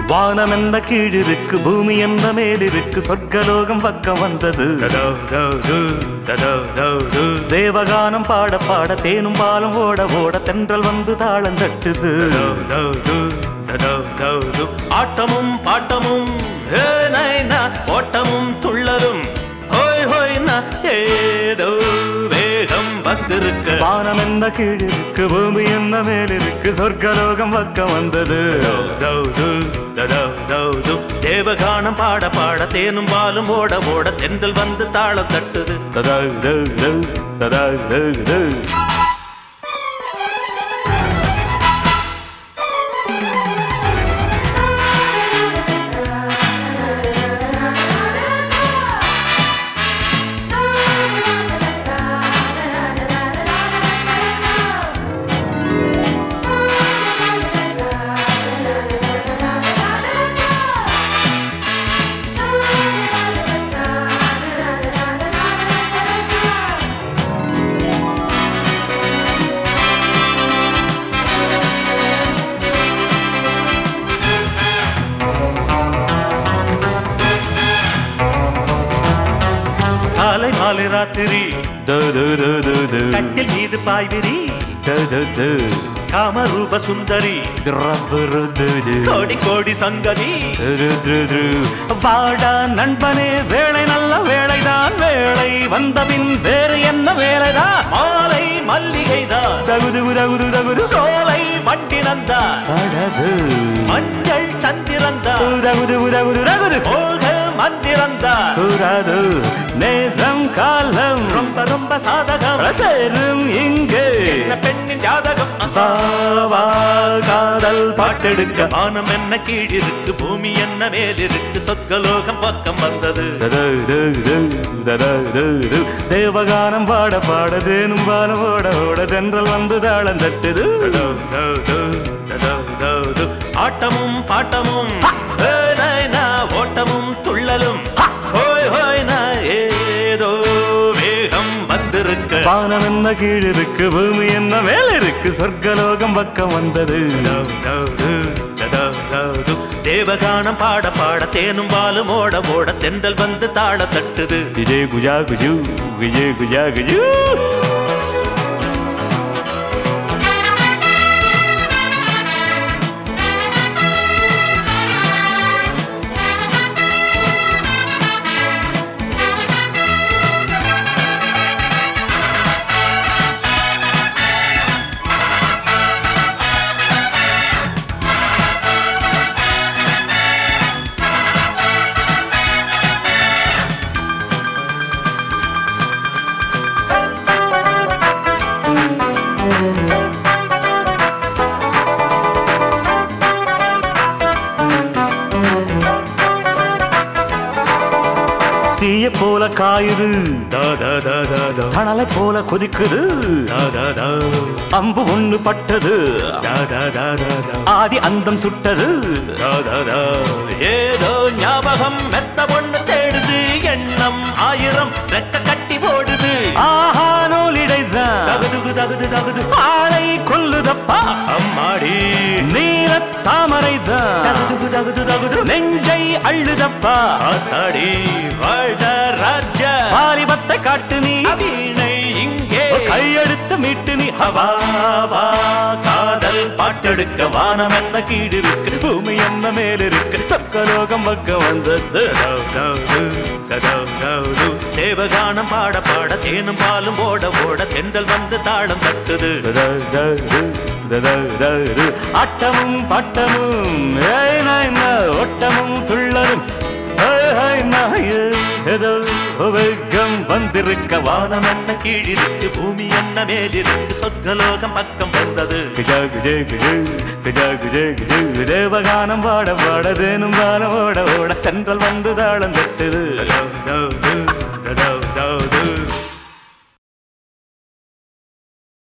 வானம் என்ன கீழிருக்கு பூமி என்ன மேலிருக்கு சொர்க்கலோகம் பக்கம் வந்தது தேவகானம் பாட பாட தேனும் பாலும் ஓட ஓட தென்றல் வந்து தாளம் தட்டுது ஆட்டமும் பாட்டமும் ஹே நைனா ஓட்டமும் துள்ளலும் ஹோய் ஹோய்னா ஏதோ வேகம் வந்திருக்க வானம் என்ன கீழிருக்கு பூமி என்ன மேலிருக்கு சொர்க்கலோகம் பக்கம் வந்தது தேவகானம் பாட பாட தேனும் பாலும் ஓட ஓட தென்றல் வந்து தாளம் தட்டுது ததா து து, ததா து து. காலை மாலை ராத்திரி து து து து து. கட்டில் மீது பாய்விரி து து து. காமரூப சுந்தரி ரப்பு ரு து து. கோடி கோடி சங்கதி து து து து. வாடா நண்பனே வேலை நல்ல வேலைதான் வேலை வந்தபின் வேறு என்ன வேலைதான் மாலை மல்லிகைதான் தகுது தகுது தகுது சோலை வண்டினந்தான் அடது மஞ்சள் சந்திரந்தான் தகுது தகுது தகுது மோக மந்திரந்தான் கூறாது நேரம் காலம் ரொம்ப ரொம்ப சாதகம் சேரும் இங்கு என்ன பெண்ணின் ஜாதகம் வா, வா, காதல் பாட்டெடுக்க வானம் என்ன கீழிருக்கு பூமி என்ன மேலிருக்கு சொர்க்கலோகம் பக்கம் வந்தது தது, து, து, தது, து, து. தேவகானம் பாட பாட தேனும் பாலம் ஓட ஓட தென்றல் வந்து தாளம் தட்டுது ததோ, தோ, தோ, ததோ, தோ, தோ. ஆட்டமும் பாட்டமும் ஹே, நைனா, ஓட்டமும் துள்ளலும் ஹோய் ஹோய் நா, ஏதோ வேகம் வந்திருக்க வானம் என்ன கீழ் இருக்கு பூமி என்ன மேல இருக்கு சொர்க்கலோகம் பக்கம் வந்தது ததோ, தோ, தோ, ததோ, தோ, தோ. தேவகானம் பாட பாட தேனும் பாலும் ஓட ஓட தென்றல் வந்து தாள தட்டுது விஜய் குஜா குஜு விஜய் குஜா குஜு தீய போல காயுது தா, தா, தா, தா, தா. தணலை போல கொதிக்குது தா, தா, தா. அம்பு ஒண்ணு பட்டது தா, தா, தா, தா, தா. ஆதி அந்தம் சுட்டது தா, தா, தா. ஏதோ ஞாபகம் மெத்த பொண்ணு தேடுது எண்ணம் ஆயிரம் ரெக்க கட்டி போடுது ஆஹா நூலிடைதான் தகுதுகு தகுது தகுது ஆளை கொல்லுதப்பா அம்மாடி நீல தாமரைதான் தகுதுகு தகுது தகுது நெஞ்சை அள்ளுதப்பா ஆத்தாடி வாழ்ட ராஜ வாலிபத்தை காட்டு நீ வீணை இங்கே கையெடுத்து மீட்டு நீ ஹவா வா காதல் பாட்டெடுக்க வானம் என்ன கீடு இருக்கு பூமி என்ன மேல் இருக்கு சர்க்கலோகம் பக்கம் வந்தது ததோ, தௌது, ததோ, தௌது. தேவகானம் பாட பாட தேனும் பாலும் ஓட ஓட தென்றல் வந்து தாளம் தட்டுது தத, தது, தத, தது. ஆட்டமும் பாட்டமும் ஏய் நாய் நா, ஓட்டமும் துள்ளலும் ஏய் ஹாய் நாய், ஏதோ வேகம் வந்திருக்க வானம் வானம் என்ன கீழிருக்கு பூமி என்ன மேலிருக்கு சொர்க்கலோகம் பக்கம் வந்தது குஜா குஜே குஜு குஜா குஜே குஜு தேவகானம் பாட பாட தேனும் பாடம் ஓட ஓட தென்றல் வந்து தாளம் தட்டுது ததோ,